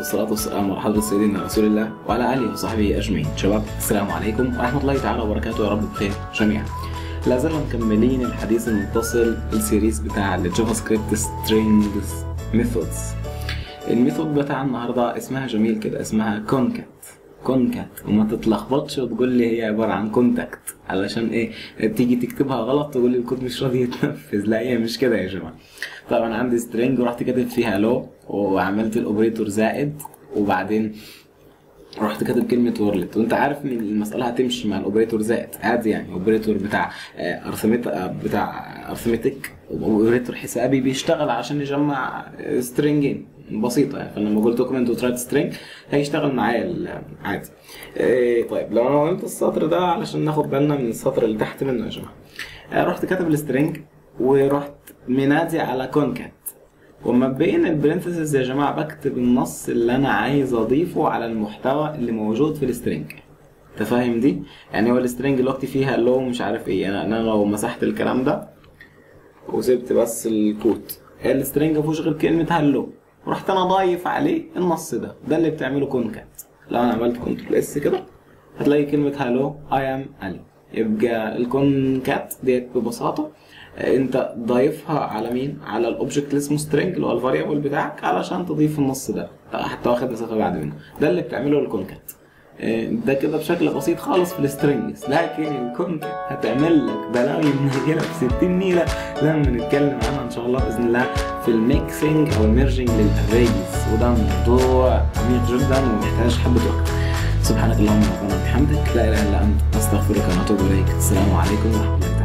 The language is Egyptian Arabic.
والصلاة والسلام على حضرة سيدنا رسول الله وعلى آله وصحبه أجمعين شباب السلام عليكم ورحمة الله تعالى وبركاته يا رب بخير جميعا لا زلنا مكملين الحديث المتصل السيريز بتاع الجافا سكريبت سترينجز ميثودز الميثود بتاع النهارده اسمها جميل كده اسمها كونكات كونكات وما تتلخبطش وتقول لي هي عباره عن كونتاكت علشان ايه تيجي تكتبها غلط تقول لي الكود مش راضي يتنفذ لا هي مش كده يا جماعه طبعا عندي سترينج ورحت كاتب فيها لو وعملت الاوبريتور زائد وبعدين رحت كاتب كلمة وورلت وانت عارف ان المسألة هتمشي مع الاوبريتور زائد عادي يعني اوبريتور بتاع ارثمت بتاع ارثمتك اوبريتور حسابي بيشتغل عشان يجمع سترينجين بسيطة يعني فلما قلت دوكيمنت وترايت سترينج هيشتغل معايا عادي إيه طيب لو انا عملت السطر ده علشان ناخد بالنا من السطر اللي تحت منه يا جماعة رحت كاتب السترينج ورحت منادي على كونكات وما بين البرنتسز يا جماعه بكتب النص اللي انا عايز اضيفه على المحتوى اللي موجود في السترنج انت فاهم دي يعني هو السترنج دلوقتي فيها لو مش عارف ايه يعني انا لو مسحت الكلام ده وسبت بس الكوت السترنج مفيهوش غير كلمه هلو ورحت انا ضايف عليه النص ده ده اللي بتعمله كونكات لو انا عملت كنترول اس كده هتلاقي كلمه هلو اي ام الي يبقى الكونكات ديت ببساطه انت ضايفها على مين؟ على الاوبجكت اللي اسمه سترينج اللي هو الفاريبل بتاعك علشان تضيف النص ده حتى واخد مسافه بعد منه ده اللي بتعمله الكونكات ده كده بشكل بسيط خالص في السترينجز لكن الكونكات هتعمل لك بلاوي منيله في 60 نيله لما نتكلم عنها ان شاء الله باذن الله في الميكسنج او الميرجنج للاريز وده موضوع عميق جدا ومحتاج حبه وقت سبحانك اللهم ربنا وبحمدك لا اله الا انت استغفرك ونتوب اليك السلام عليكم ورحمه الله